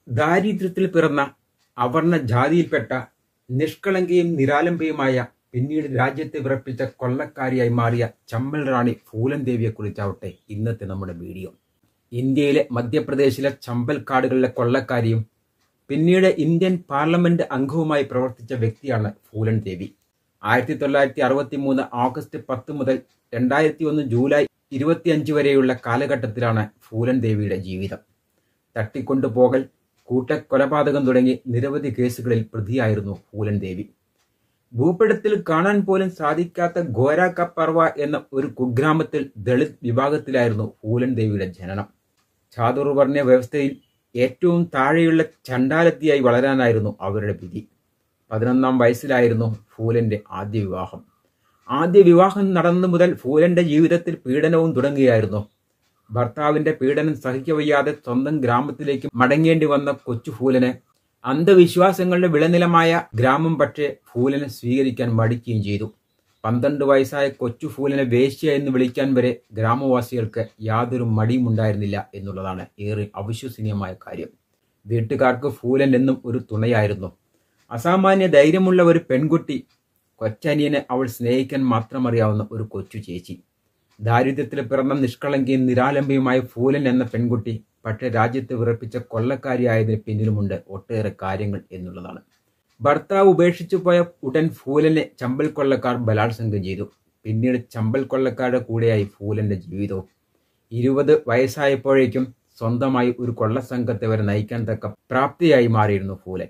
ദാരിദ്ര്യത്തിൽ പിറന്ന അവർണ ജാതിയിൽപ്പെട്ട നിഷ്കളങ്കയും നിരാലംബയുമായ പിന്നീട് രാജ്യത്തെ വിറപ്പിച്ച കൊള്ളക്കാരിയായി മാറിയ ചമ്മൽ റാണി ഫൂലൻ ദേവിയെക്കുറിച്ചാവട്ടെ ഇന്നത്തെ നമ്മുടെ വീഡിയോ ഇന്ത്യയിലെ മധ്യപ്രദേശിലെ ചമ്പൽ കാടുകളിലെ കൊള്ളക്കാരിയും പിന്നീട് ഇന്ത്യൻ പാർലമെന്റ് അംഗവുമായി പ്രവർത്തിച്ച വ്യക്തിയാണ് ഫൂലൻ ദേവി ആയിരത്തി തൊള്ളായിരത്തി അറുപത്തി മൂന്ന് ഓഗസ്റ്റ് പത്ത് മുതൽ രണ്ടായിരത്തി ഒന്ന് ജൂലൈ ഇരുപത്തിയഞ്ച് വരെയുള്ള കാലഘട്ടത്തിലാണ് ഫൂലൻ ദേവിയുടെ ജീവിതം തട്ടിക്കൊണ്ടുപോകൽ കൂട്ടക്കൊലപാതകം തുടങ്ങി നിരവധി കേസുകളിൽ പ്രതിയായിരുന്നു ഫൂലൻ ദേവി ഭൂപടത്തിൽ കാണാൻ പോലും സാധിക്കാത്ത ഗോരാക്ക പർവ എന്ന ഒരു കുഗ്രാമത്തിൽ ദളിത് വിഭാഗത്തിലായിരുന്നു ഫൂലൻ ദേവിയുടെ ജനനം ചാതുർവർണ്ണ വ്യവസ്ഥയിൽ ഏറ്റവും താഴെയുള്ള ചണ്ടാലത്തിയായി വളരാനായിരുന്നു അവരുടെ വിധി പതിനൊന്നാം വയസ്സിലായിരുന്നു ഫൂലന്റെ ആദ്യ വിവാഹം ആദ്യ വിവാഹം നടന്നു മുതൽ ഫൂലന്റെ ജീവിതത്തിൽ പീഡനവും തുടങ്ങുകയായിരുന്നു ഭർത്താവിന്റെ പീഡനം സഹിക്കവയ്യാതെ സ്വന്തം ഗ്രാമത്തിലേക്ക് മടങ്ങേണ്ടി വന്ന കൊച്ചു ഫൂലനെ അന്ധവിശ്വാസങ്ങളുടെ വിളനിലമായ ഗ്രാമം പക്ഷേ ഫൂലനെ സ്വീകരിക്കാൻ മടിക്കുകയും ചെയ്തു പന്ത്രണ്ട് വയസ്സായ കൊച്ചു ഫൂലനെ വേശ്യ എന്ന് വിളിക്കാൻ വരെ ഗ്രാമവാസികൾക്ക് യാതൊരു മടിയും ഉണ്ടായിരുന്നില്ല എന്നുള്ളതാണ് ഏറെ അവിശ്വസനീയമായ കാര്യം വീട്ടുകാർക്ക് ഫൂലൻ എന്നും ഒരു തുണയായിരുന്നു അസാമാന്യ ധൈര്യമുള്ള ഒരു പെൺകുട്ടി കൊച്ചനിയനെ അവൾ സ്നേഹിക്കാൻ മാത്രം അറിയാവുന്ന ഒരു കൊച്ചു ചേച്ചി ദാരിദ്ര്യത്തിൽ പിറന്ന നിഷ്കളങ്കയും നിരാലംബയുമായ ഫൂലൻ എന്ന പെൺകുട്ടി പക്ഷേ രാജ്യത്ത് വിറപ്പിച്ച കൊള്ളക്കാരിയായതിന് പിന്നിലുമുണ്ട് ഒട്ടേറെ കാര്യങ്ങൾ എന്നുള്ളതാണ് ഭർത്താവ് ഉപേക്ഷിച്ചു പോയ ഉടൻ ഫൂലനെ ചമ്പൽ കൊള്ളക്കാർ ബലാത്സംഗം ചെയ്തു പിന്നീട് ചമ്പൽ കൊള്ളക്കാരുടെ കൂടെയായി ഫൂലന്റെ ജീവിതവും ഇരുപത് വയസ്സായപ്പോഴേക്കും സ്വന്തമായി ഒരു കൊള്ളസംഘത്തെ വരെ നയിക്കാൻ തക്ക പ്രാപ്തിയായി മാറിയിരുന്നു ഫൂലൻ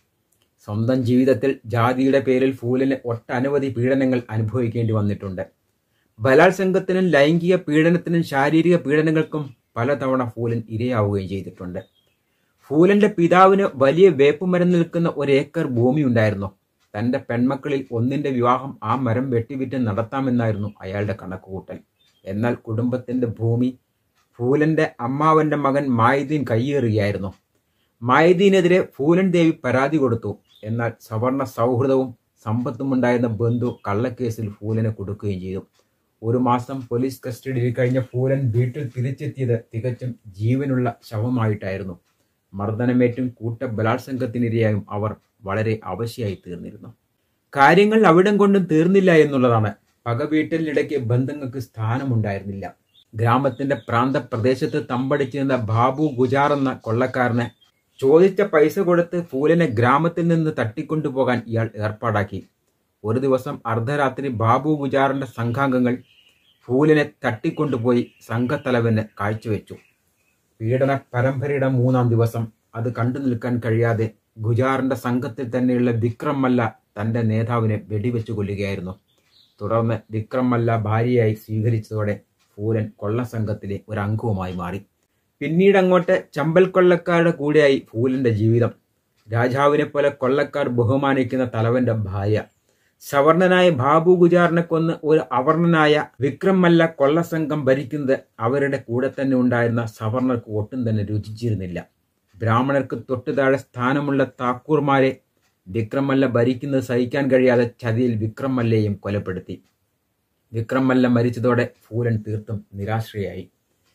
സ്വന്തം ജീവിതത്തിൽ ജാതിയുടെ പേരിൽ ഫൂലന് ഒട്ടനവധി പീഡനങ്ങൾ അനുഭവിക്കേണ്ടി വന്നിട്ടുണ്ട് ബലാത്സംഗത്തിനും ലൈംഗിക പീഡനത്തിനും ശാരീരിക പീഡനങ്ങൾക്കും പലതവണ ഫൂലൻ ഇരയാവുകയും ചെയ്തിട്ടുണ്ട് ഫൂലന്റെ പിതാവിന് വലിയ വേപ്പുമരം നിൽക്കുന്ന ഒരു ഏക്കർ ഭൂമി ഉണ്ടായിരുന്നു തന്റെ പെൺമക്കളിൽ ഒന്നിന്റെ വിവാഹം ആ മരം വെട്ടിവിറ്റ് നടത്താമെന്നായിരുന്നു അയാളുടെ കണക്കുകൂട്ടൽ എന്നാൽ കുടുംബത്തിന്റെ ഭൂമി ഫൂലന്റെ അമ്മാവന്റെ മകൻ മായുദ്ദീൻ കയ്യേറുകയായിരുന്നു മായുദ്ദീനെതിരെ ഫൂലൻ ദേവി പരാതി കൊടുത്തു എന്നാൽ സവർണ സൗഹൃദവും സമ്പത്തും ഉണ്ടായിരുന്ന ബന്ധു കള്ളക്കേസിൽ ഫൂലനെ കൊടുക്കുകയും ചെയ്തു ഒരു മാസം പോലീസ് കസ്റ്റഡിയിൽ കഴിഞ്ഞ ഫൂലൻ വീട്ടിൽ തിരിച്ചെത്തിയത് തികച്ചും ജീവനുള്ള ശവമായിട്ടായിരുന്നു മർദ്ദനമേറ്റും കൂട്ട ബലാത്സംഗത്തിനിരയായും അവർ വളരെ അവശയായി തീർന്നിരുന്നു കാര്യങ്ങൾ അവിടം കൊണ്ടും തീർന്നില്ല എന്നുള്ളതാണ് പക വീട്ടിലിടയ്ക്ക് ബന്ധങ്ങൾക്ക് സ്ഥാനമുണ്ടായിരുന്നില്ല ഗ്രാമത്തിന്റെ പ്രാന്ത പ്രദേശത്ത് തമ്പടിച്ചിരുന്ന ബാബു ഗുജാർ എന്ന കൊള്ളക്കാരനെ ചോദിച്ച പൈസ കൊടുത്ത് ഫൂലനെ ഗ്രാമത്തിൽ നിന്ന് തട്ടിക്കൊണ്ടുപോകാൻ ഇയാൾ ഏർപ്പാടാക്കി ഒരു ദിവസം അർദ്ധരാത്രി ബാബു ഗുജാറിന്റെ സംഘാംഗങ്ങൾ ഫൂലിനെ തട്ടിക്കൊണ്ടുപോയി സംഘത്തലവന് കാഴ്ചവെച്ചു പീഡന പരമ്പരയുടെ മൂന്നാം ദിവസം അത് കണ്ടു നിൽക്കാൻ കഴിയാതെ ഗുജാറിന്റെ സംഘത്തിൽ തന്നെയുള്ള വിക്രം മല്ല തന്റെ നേതാവിനെ വെടിവെച്ചു കൊല്ലുകയായിരുന്നു തുടർന്ന് വിക്രം മല്ല ഭാര്യയായി സ്വീകരിച്ചതോടെ ഫൂലൻ കൊള്ളസംഘത്തിലെ ഒരു അംഗവുമായി മാറി പിന്നീട് അങ്ങോട്ട് ചമ്പൽ കൊള്ളക്കാരുടെ കൂടെയായി ഫൂലന്റെ ജീവിതം രാജാവിനെ പോലെ കൊള്ളക്കാർ ബഹുമാനിക്കുന്ന തലവന്റെ ഭാര്യ സവർണനായ ബാബു ഗുജാറിനെ കൊന്ന് ഒരു അവർണനായ വിക്രം മല്ല കൊള്ളസംഘം ഭരിക്കുന്നത് അവരുടെ കൂടെ തന്നെ ഉണ്ടായിരുന്ന സവർണർക്ക് ഒട്ടും തന്നെ രുചിച്ചിരുന്നില്ല ബ്രാഹ്മണർക്ക് തൊട്ടു താഴെ സ്ഥാനമുള്ള താക്കൂർമാരെ വിക്രം മല്ല ഭരിക്കുന്നത് സഹിക്കാൻ കഴിയാതെ ചതിയിൽ വിക്രം മല്ലയെയും കൊലപ്പെടുത്തി വിക്രം മല്ല മരിച്ചതോടെ ഫൂലൻ തീർത്തും നിരാശ്രയായി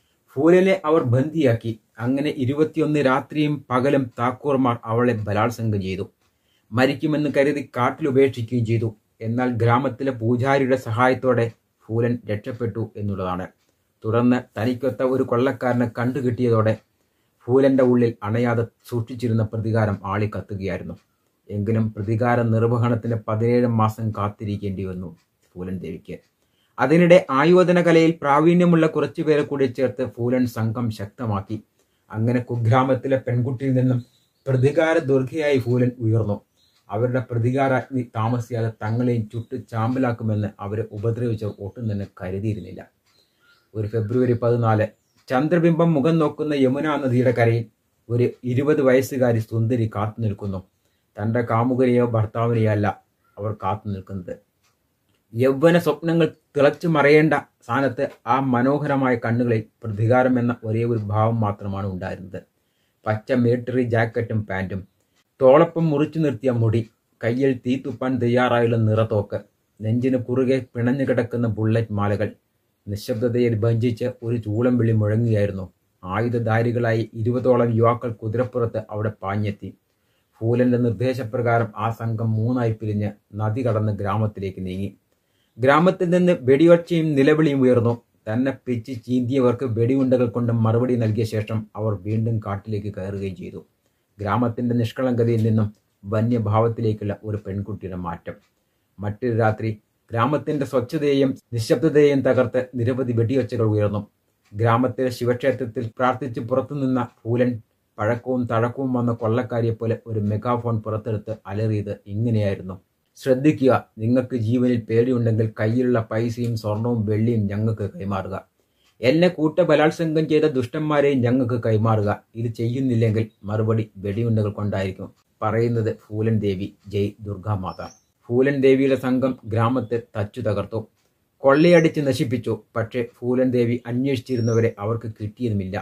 ഫൂലനെ അവർ ബന്ദിയാക്കി അങ്ങനെ ഇരുപത്തിയൊന്ന് രാത്രിയും പകലും താക്കൂർമാർ അവളെ ബലാത്സംഗം ചെയ്തു മരിക്കുമെന്ന് കരുതി കാട്ടിൽ ഉപേക്ഷിക്കുകയും ചെയ്തു എന്നാൽ ഗ്രാമത്തിലെ പൂജാരിയുടെ സഹായത്തോടെ ഫൂലൻ രക്ഷപ്പെട്ടു എന്നുള്ളതാണ് തുടർന്ന് തനിക്കൊത്ത ഒരു കൊള്ളക്കാരനെ കണ്ടുകിട്ടിയതോടെ ഫൂലന്റെ ഉള്ളിൽ അണയാതെ സൂക്ഷിച്ചിരുന്ന പ്രതികാരം ആളിക്കത്തുകയായിരുന്നു എങ്കിലും പ്രതികാര നിർവഹണത്തിന് പതിനേഴ് മാസം കാത്തിരിക്കേണ്ടി വന്നു ഫൂലൻ ദേവിക്ക് അതിനിടെ ആയോധന കലയിൽ പ്രാവീണ്യമുള്ള കുറച്ചുപേരെ കൂടി ചേർത്ത് ഫൂലൻ സംഘം ശക്തമാക്കി അങ്ങനെ കുഗ്രാമത്തിലെ പെൺകുട്ടിയിൽ നിന്നും പ്രതികാര ദുർഗയായി ഫൂലൻ ഉയർന്നു അവരുടെ പ്രതികാരാഗ്നി താമസിയാതെ തങ്ങളെയും ചുട്ട് ചാമ്പലാക്കുമെന്ന് അവരെ ഉപദ്രവിച്ചവർ ഒട്ടും തന്നെ കരുതിയിരുന്നില്ല ഒരു ഫെബ്രുവരി പതിനാല് ചന്ദ്രബിംബം മുഖം നോക്കുന്ന യമുന നദിയുടെ കരയിൽ ഒരു ഇരുപത് വയസ്സുകാരി സുന്ദരി കാത്തു നിൽക്കുന്നു തൻ്റെ കാമുകനെയോ ഭർത്താവിനെയോ അല്ല അവർ കാത്തു നിൽക്കുന്നത് യൗവന സ്വപ്നങ്ങൾ തിളച്ചു മറയേണ്ട സ്ഥാനത്ത് ആ മനോഹരമായ കണ്ണുകളിൽ പ്രതികാരം എന്ന ഒരേ ഒരു ഭാവം മാത്രമാണ് ഉണ്ടായിരുന്നത് പച്ച മിലിറ്ററി ജാക്കറ്റും പാൻറ്റും തോളപ്പം മുറിച്ചു നിർത്തിയ മുടി കയ്യിൽ തീ തുപ്പാൻ തയ്യാറായുള്ള നിറത്തോക്ക് നെഞ്ചിന് കുറുകെ പിണഞ്ഞു കിടക്കുന്ന ബുള്ളറ്റ് മാലകൾ നിശബ്ദതയിൽ ഭഞ്ചിച്ച് ഒരു ചൂളം വിളി മുഴങ്ങുകയായിരുന്നു ആയുധധാരികളായി ഇരുപതോളം യുവാക്കൾ കുതിരപ്പുറത്ത് അവിടെ പാഞ്ഞെത്തി ഫൂലന്റെ നിർദ്ദേശപ്രകാരം ആ സംഘം മൂന്നായി പിരിഞ്ഞ് നദി കടന്ന് ഗ്രാമത്തിലേക്ക് നീങ്ങി ഗ്രാമത്തിൽ നിന്ന് വെടിയൊച്ചയും നിലവിളിയും ഉയർന്നു തന്നെ പിച്ച് ചീന്തിയവർക്ക് വെടിയുണ്ടകൾ കൊണ്ട് മറുപടി നൽകിയ ശേഷം അവർ വീണ്ടും കാട്ടിലേക്ക് കയറുകയും ചെയ്തു ഗ്രാമത്തിന്റെ നിഷ്കളങ്കതയിൽ നിന്നും വന്യഭാവത്തിലേക്കുള്ള ഒരു പെൺകുട്ടിയുടെ മാറ്റം മറ്റൊരു രാത്രി ഗ്രാമത്തിന്റെ സ്വച്ഛതയെയും നിശബ്ദതയെയും തകർത്ത് നിരവധി വെടിയൊച്ചകൾ ഉയർന്നു ഗ്രാമത്തിലെ ശിവക്ഷേത്രത്തിൽ പ്രാർത്ഥിച്ച് പുറത്തുനിന്ന ഫൂലൻ പഴക്കവും തഴക്കവും വന്ന കൊള്ളക്കാരിയെ പോലെ ഒരു മെഗാഫോൺ പുറത്തെടുത്ത് അലറിയത് ഇങ്ങനെയായിരുന്നു ശ്രദ്ധിക്കുക നിങ്ങൾക്ക് ജീവനിൽ പേടിയുണ്ടെങ്കിൽ കയ്യിലുള്ള പൈസയും സ്വർണവും വെള്ളിയും ഞങ്ങൾക്ക് കൈമാറുക എന്നെ കൂട്ട ബലാത്സംഗം ചെയ്ത ദുഷ്ടന്മാരെയും ഞങ്ങൾക്ക് കൈമാറുക ഇത് ചെയ്യുന്നില്ലെങ്കിൽ മറുപടി വെടിയുണ്ടകൾ കൊണ്ടായിരിക്കും പറയുന്നത് ഫൂലൻ ദേവി ജയ് ദുർഗാമാത ഫൂലൻ ദേവിയുടെ സംഘം ഗ്രാമത്തെ തച്ചു തകർത്തു കൊള്ളയടിച്ച് നശിപ്പിച്ചു പക്ഷേ ഫൂലൻ ദേവി അന്വേഷിച്ചിരുന്നവരെ അവർക്ക് കിട്ടിയതുമില്ല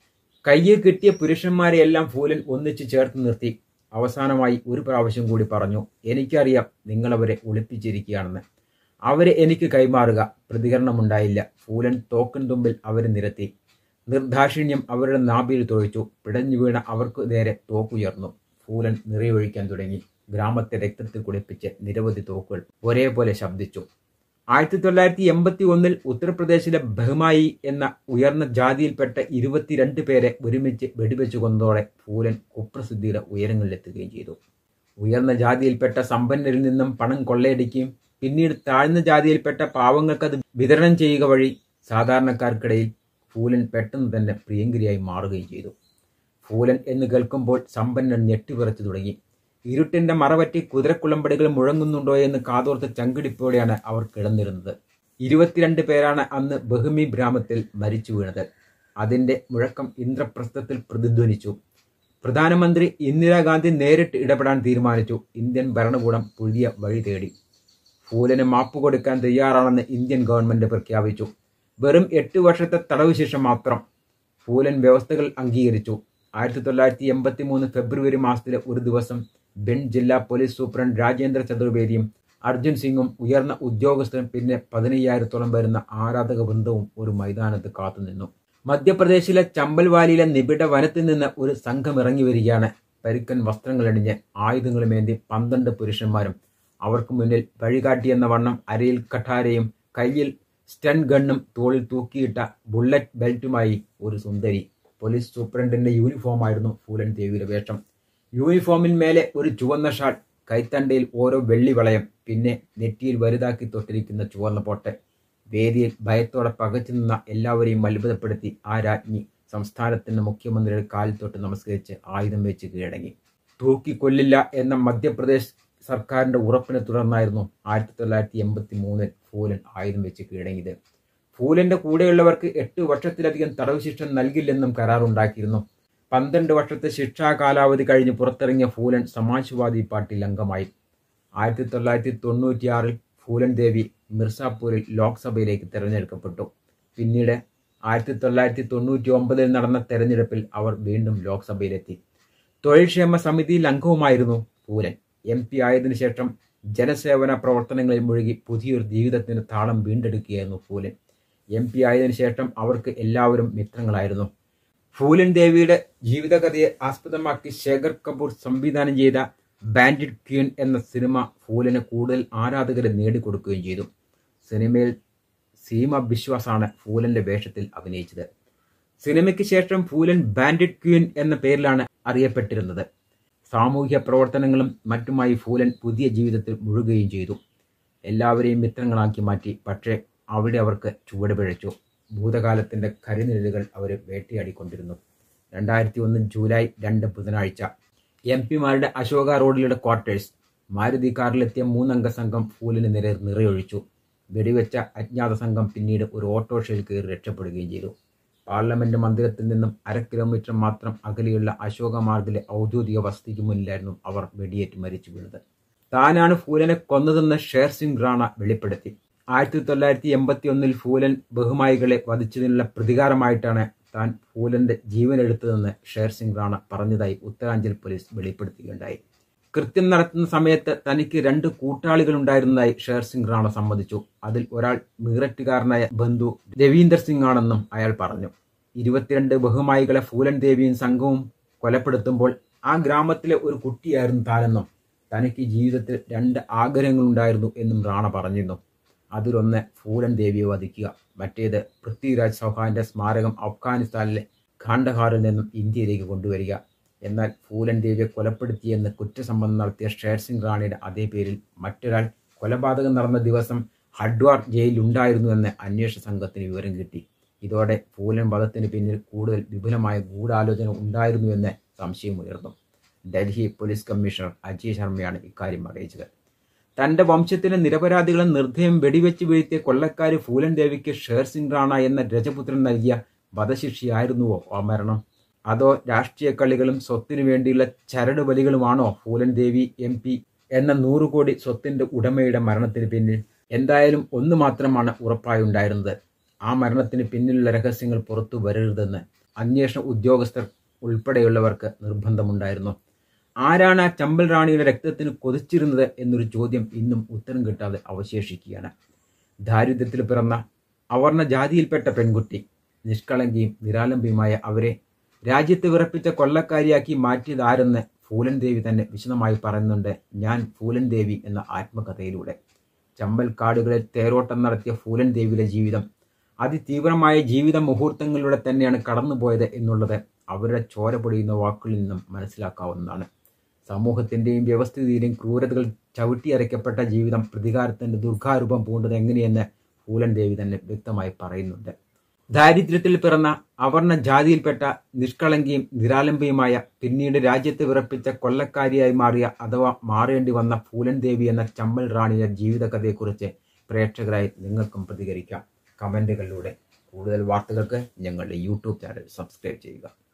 കയ്യിൽ കിട്ടിയ പുരുഷന്മാരെയെല്ലാം ഫൂലൻ ഒന്നിച്ചു ചേർത്ത് നിർത്തി അവസാനമായി ഒരു പ്രാവശ്യം കൂടി പറഞ്ഞു എനിക്കറിയാം നിങ്ങളവരെ ഒളിപ്പിച്ചിരിക്കുകയാണെന്ന് അവരെ എനിക്ക് കൈമാറുക പ്രതികരണമുണ്ടായില്ല ഫൂലൻ തോക്കൻ തുമ്പിൽ അവരെ നിരത്തി നിർദാക്ഷിണ്യം അവരുടെ നാഭിയിൽ തൊഴിച്ചു പിടഞ്ഞു വീണ അവർക്ക് നേരെ തോക്കുയർന്നു ഫൂലൻ നിറയൊഴിക്കാൻ തുടങ്ങി ഗ്രാമത്തെ രക്തത്തിൽ കുളിപ്പിച്ച് നിരവധി തോക്കുകൾ ഒരേപോലെ ശബ്ദിച്ചു ആയിരത്തി തൊള്ളായിരത്തി എൺപത്തി ഒന്നിൽ ഉത്തർപ്രദേശിലെ ബഹ്മായി എന്ന ഉയർന്ന ജാതിയിൽപ്പെട്ട ഇരുപത്തിരണ്ട് പേരെ ഒരുമിച്ച് വെടിവെച്ചു കൊന്നതോടെ ഫൂലൻ കുപ്രസിദ്ധിയുടെ ഉയരങ്ങളിലെത്തുകയും ചെയ്തു ഉയർന്ന ജാതിയിൽപ്പെട്ട സമ്പന്നരിൽ നിന്നും പണം കൊള്ളയടിക്കുകയും പിന്നീട് താഴ്ന്ന ജാതിയിൽപ്പെട്ട പാവങ്ങൾക്കത് വിതരണം ചെയ്യുക വഴി സാധാരണക്കാർക്കിടയിൽ ഫൂലൻ പെട്ടെന്ന് തന്നെ പ്രിയങ്കരിയായി മാറുകയും ചെയ്തു ഫൂലൻ എന്ന് കേൾക്കുമ്പോൾ സമ്പന്നൻ ഞെട്ടിവിറച്ചു തുടങ്ങി ഇരുട്ടിന്റെ മറവറ്റി കുതിരക്കുളമ്പടികൾ മുഴങ്ങുന്നുണ്ടോ എന്ന് കാതോർത്ത ചങ്കിടിപ്പോടെയാണ് അവർ കിടന്നിരുന്നത് ഇരുപത്തിരണ്ട് പേരാണ് അന്ന് ബഹുമി ഗ്രാമത്തിൽ മരിച്ചു വീണത് അതിന്റെ മുഴക്കം ഇന്ദ്രപ്രസ്ഥത്തിൽ പ്രതിധ്വനിച്ചു പ്രധാനമന്ത്രി ഇന്ദിരാഗാന്ധി നേരിട്ട് ഇടപെടാൻ തീരുമാനിച്ചു ഇന്ത്യൻ ഭരണകൂടം പുതിയ വഴി തേടി ഫൂലന് മാപ്പ് കൊടുക്കാൻ തയ്യാറാണെന്ന് ഇന്ത്യൻ ഗവൺമെന്റ് പ്രഖ്യാപിച്ചു വെറും എട്ട് വർഷത്തെ തടവ് ശിക്ഷ മാത്രം ഫൂലൻ വ്യവസ്ഥകൾ അംഗീകരിച്ചു ആയിരത്തി തൊള്ളായിരത്തി എൺപത്തി മൂന്ന് ഫെബ്രുവരി മാസത്തിലെ ഒരു ദിവസം ബെൻ ജില്ലാ പോലീസ് സൂപ്രണ്ട് രാജേന്ദ്ര ചതുർവേദിയും അർജുൻ സിംഗും ഉയർന്ന ഉദ്യോഗസ്ഥരും പിന്നെ പതിനയ്യായിരത്തോളം വരുന്ന ആരാധക വൃന്ദവും ഒരു മൈതാനത്ത് കാത്തുനിന്നു മധ്യപ്രദേശിലെ ചമ്പൽവാലിയിലെ നിബിഡ വനത്തിൽ നിന്ന് ഒരു സംഘം ഇറങ്ങി വരികയാണ് പരുക്കൻ വസ്ത്രങ്ങളണിഞ്ഞ് ആയുധങ്ങളുമേന്തി പന്ത്രണ്ട് പുരുഷന്മാരും അവർക്ക് മുന്നിൽ വഴികാട്ടിയെന്ന വണ്ണം അരയിൽ കഠാരയും കയ്യിൽ സ്റ്റൺ ഗണ്ണും തോളിൽ തൂക്കിയിട്ട ബുള്ളറ്റ് ബെൽറ്റുമായി ഒരു സുന്ദരി പോലീസ് സൂപ്രണ്ടിന്റെ യൂണിഫോമായിരുന്നു ഫൂലൻ ദേവിയുടെ വേഷം യൂണിഫോമിൽ മേലെ ഒരു ചുവന്ന ഷാൾ കൈത്തണ്ടയിൽ ഓരോ വെള്ളി വളയം പിന്നെ നെറ്റിയിൽ വലുതാക്കി തൊട്ടിരിക്കുന്ന ചുവന്ന പൊട്ട് വേദിയിൽ ഭയത്തോടെ പകച്ചു നിന്ന എല്ലാവരെയും അത്ഭുതപ്പെടുത്തി ആ രാജ്ഞി സംസ്ഥാനത്തിന്റെ മുഖ്യമന്ത്രിയുടെ കാലിൽ തൊട്ട് നമസ്കരിച്ച് ആയുധം വെച്ച് കീഴടങ്ങി തൂക്കിക്കൊല്ലില്ല എന്ന മധ്യപ്രദേശ് സർക്കാരിന്റെ ഉറപ്പിനെ തുടർന്നായിരുന്നു ആയിരത്തി തൊള്ളായിരത്തി എൺപത്തി മൂന്നിൽ ഫൂലൻ ആയുധം വെച്ച് കീഴടങ്ങിയത് ഫൂലന്റെ കൂടെയുള്ളവർക്ക് എട്ട് വർഷത്തിലധികം തടവ് ശിക്ഷ നൽകില്ലെന്നും കരാറുണ്ടാക്കിയിരുന്നു പന്ത്രണ്ട് വർഷത്തെ ശിക്ഷാ കാലാവധി കഴിഞ്ഞ് പുറത്തിറങ്ങിയ ഫൂലൻ സമാജ്വാദി പാർട്ടിയിൽ അംഗമായി ആയിരത്തി തൊള്ളായിരത്തി തൊണ്ണൂറ്റിയാറിൽ ഫൂലൻ ദേവി മിർസാപൂരിൽ ലോക്സഭയിലേക്ക് തെരഞ്ഞെടുക്കപ്പെട്ടു പിന്നീട് ആയിരത്തി തൊള്ളായിരത്തി തൊണ്ണൂറ്റി ഒമ്പതിൽ നടന്ന തെരഞ്ഞെടുപ്പിൽ അവർ വീണ്ടും ലോക്സഭയിലെത്തി തൊഴിൽക്ഷേമ സമിതിയിൽ അംഗവുമായിരുന്നു ഫൂലൻ എം പി ആയതിനു ശേഷം ജനസേവന പ്രവർത്തനങ്ങളിൽ മുഴുകി പുതിയൊരു ജീവിതത്തിന് താളം വീണ്ടെടുക്കുകയായിരുന്നു ഫൂലൻ എം പി ആയതിനു ശേഷം അവർക്ക് എല്ലാവരും മിത്രങ്ങളായിരുന്നു ഫൂലൻ ദേവിയുടെ ജീവിതകഥയെ ആസ്പദമാക്കി ശേഖർ കപൂർ സംവിധാനം ചെയ്ത ബാൻഡിഡ് ക്യൂൻ എന്ന സിനിമ ഫൂലന് കൂടുതൽ ആരാധകരെ നേടിക്കൊടുക്കുകയും ചെയ്തു സിനിമയിൽ സീമ ബിശ്വാസാണ് ഫൂലന്റെ വേഷത്തിൽ അഭിനയിച്ചത് സിനിമയ്ക്ക് ശേഷം ഫൂലൻ ബാൻഡിഡ് ക്യൂൻ എന്ന പേരിലാണ് അറിയപ്പെട്ടിരുന്നത് സാമൂഹ്യ പ്രവർത്തനങ്ങളും മറ്റുമായി ഫൂലൻ പുതിയ ജീവിതത്തിൽ മുഴുകുകയും ചെയ്തു എല്ലാവരെയും മിത്രങ്ങളാക്കി മാറ്റി പക്ഷേ അവിടെ അവർക്ക് ചുവട് പിഴച്ചു ഭൂതകാലത്തിന്റെ കരിനിഴലുകൾ അവരെ വേട്ടയാടിക്കൊണ്ടിരുന്നു രണ്ടായിരത്തി ഒന്ന് ജൂലൈ രണ്ട് ബുധനാഴ്ച എം പിമാരുടെ അശോക റോഡിലുള്ള ക്വാർട്ടേഴ്സ് മാരുതി കാറിലെത്തിയ മൂന്നംഗ സംഘം ഫൂലിന് നിര നിറയൊഴിച്ചു വെടിവെച്ച അജ്ഞാത സംഘം പിന്നീട് ഒരു ഓട്ടോറിക്ഷയിൽ കയറി രക്ഷപ്പെടുകയും ചെയ്തു പാർലമെന്റ് മന്ദിരത്തിൽ നിന്നും അര കിലോമീറ്റർ മാത്രം അകലെയുള്ള അശോക മാർഗിലെ ഔദ്യോഗിക വസതിക്ക് മുന്നിലായിരുന്നു അവർ വെടിയേറ്റ് മരിച്ചു വീണത് താനാണ് ഫൂലനെ കൊന്നതെന്ന് ഷേർ സിംഗ് റാണ വെളിപ്പെടുത്തി ആയിരത്തി തൊള്ളായിരത്തി എൺപത്തി ഒന്നിൽ ഫൂലൻ ബഹുമായികളെ വധിച്ചതിനുള്ള പ്രതികാരമായിട്ടാണ് താൻ ഫൂലന്റെ ജീവനെടുത്തതെന്ന് ഷേർ സിംഗ് റാണ പറഞ്ഞതായി ഉത്തരാഞ്ചൽ പോലീസ് വെളിപ്പെടുത്തുകയുണ്ടായി കൃത്യം നടത്തുന്ന സമയത്ത് തനിക്ക് രണ്ട് കൂട്ടാളികൾ ഉണ്ടായിരുന്നതായി ഷേർ സിംഗ് റാണ സമ്മതിച്ചു അതിൽ ഒരാൾ മീററ്റുകാരനായ ബന്ധു രവീന്ദർ സിംഗ് ആണെന്നും അയാൾ പറഞ്ഞു ഇരുപത്തിരണ്ട് ബഹുമായികളെ ഫൂലൻ ദേവിയും സംഘവും കൊലപ്പെടുത്തുമ്പോൾ ആ ഗ്രാമത്തിലെ ഒരു കുട്ടിയായിരുന്നു താനെന്നും തനിക്ക് ജീവിതത്തിൽ രണ്ട് ആഗ്രഹങ്ങളുണ്ടായിരുന്നു എന്നും റാണ പറഞ്ഞിരുന്നു അതിലൊന്ന് ഫൂലൻ ദേവിയെ വധിക്കുക മറ്റേത് പൃഥ്വിരാജ് ചൗഹാന്റെ സ്മാരകം അഫ്ഗാനിസ്ഥാനിലെ ഖാണ്ഡഹാറിൽ നിന്നും ഇന്ത്യയിലേക്ക് കൊണ്ടുവരിക എന്നാൽ ഫൂലൻ ദേവിയെ കൊലപ്പെടുത്തിയെന്ന് കുറ്റസമ്മതം നടത്തിയ ഷേർ സിംഗ് റാണിയുടെ അതേ പേരിൽ മറ്റൊരാൾ കൊലപാതകം നടന്ന ദിവസം ഹഡ്വാർ ജയിലിലുണ്ടായിരുന്നുവെന്ന് അന്വേഷണ സംഘത്തിന് വിവരം കിട്ടി ഇതോടെ ഫൂലൻ വധത്തിന് പിന്നിൽ കൂടുതൽ വിപുലമായ ഗൂഢാലോചന ഉണ്ടായിരുന്നുവെന്ന് സംശയമുയർന്നു ഡൽഹി പോലീസ് കമ്മീഷണർ അജയ് ശർമ്മയാണ് ഇക്കാര്യം അറിയിച്ചത് തന്റെ വംശത്തിലെ നിരപരാധികളെ നിർദ്ദയം വെടിവെച്ച് വീഴ്ത്തിയ കൊള്ളക്കാരി ഫൂലൻ ദേവിക്ക് ഷേർ സിംഗ് റാണ എന്ന രജപുത്രൻ നൽകിയ വധശിക്ഷയായിരുന്നുവോ ആ മരണം അതോ രാഷ്ട്രീയ കളികളും സ്വത്തിനു വേണ്ടിയുള്ള ചരട് ബലികളുമാണോ ഫൂലൻ ദേവി എം പി എന്ന നൂറ് കോടി സ്വത്തിന്റെ ഉടമയുടെ മരണത്തിന് പിന്നിൽ എന്തായാലും ഒന്ന് മാത്രമാണ് ഉറപ്പായുണ്ടായിരുന്നത് ആ മരണത്തിന് പിന്നിലുള്ള രഹസ്യങ്ങൾ പുറത്തു വരരുതെന്ന് അന്വേഷണ ഉദ്യോഗസ്ഥർ ഉൾപ്പെടെയുള്ളവർക്ക് നിർബന്ധമുണ്ടായിരുന്നു ആരാണ് ആ ചമ്പൽ റാണിയുടെ രക്തത്തിന് കൊതിച്ചിരുന്നത് എന്നൊരു ചോദ്യം ഇന്നും ഉത്തരം കിട്ടാതെ അവശേഷിക്കുകയാണ് ദാരിദ്ര്യത്തിൽ പിറന്ന അവർണ ജാതിയിൽപ്പെട്ട പെൺകുട്ടി നിഷ്കളങ്കിയും നിരാലംബിയുമായ അവരെ രാജ്യത്ത് വിറപ്പിച്ച കൊള്ളക്കാരിയാക്കി മാറ്റിയതാരെന്ന് ഫൂലൻ ദേവി തന്നെ വിശദമായി പറയുന്നുണ്ട് ഞാൻ ഫൂലൻ ദേവി എന്ന ആത്മകഥയിലൂടെ ചമ്പൽ കാടുകളിൽ തേരോട്ടം നടത്തിയ ഫൂലൻ ദേവിയുടെ ജീവിതം അതിതീവ്രമായ ജീവിത മുഹൂർത്തങ്ങളിലൂടെ തന്നെയാണ് കടന്നുപോയത് എന്നുള്ളത് അവരുടെ ചോര പൊടിയുന്ന വാക്കുകളിൽ നിന്നും മനസ്സിലാക്കാവുന്നതാണ് സമൂഹത്തിന്റെയും വ്യവസ്ഥിതിയുടെയും ക്രൂരതകൾ ചവിട്ടിയരയ്ക്കപ്പെട്ട ജീവിതം പ്രതികാരത്തിന്റെ ദുർഗാരൂപം പൂണ്ടത് എങ്ങനെയെന്ന് ഫൂലൻ ദേവി തന്നെ വ്യക്തമായി പറയുന്നുണ്ട് ദാരിദ്ര്യത്തിൽ പിറന്ന അവർണ ജാതിയിൽപ്പെട്ട നിഷ്കളങ്കിയും നിരാലംബിയുമായ പിന്നീട് രാജ്യത്ത് വിറപ്പിച്ച കൊല്ലക്കാരിയായി മാറിയ അഥവാ മാറേണ്ടി വന്ന ഫൂലൻ ദേവി എന്ന ചമ്മൽ റാണിയുടെ ജീവിതകഥയെക്കുറിച്ച് പ്രേക്ഷകരായി നിങ്ങൾക്കും പ്രതികരിക്കാം കമന്റുകളിലൂടെ കൂടുതൽ വാർത്തകൾക്ക് ഞങ്ങളുടെ യൂട്യൂബ് ചാനൽ സബ്സ്ക്രൈബ് ചെയ്യുക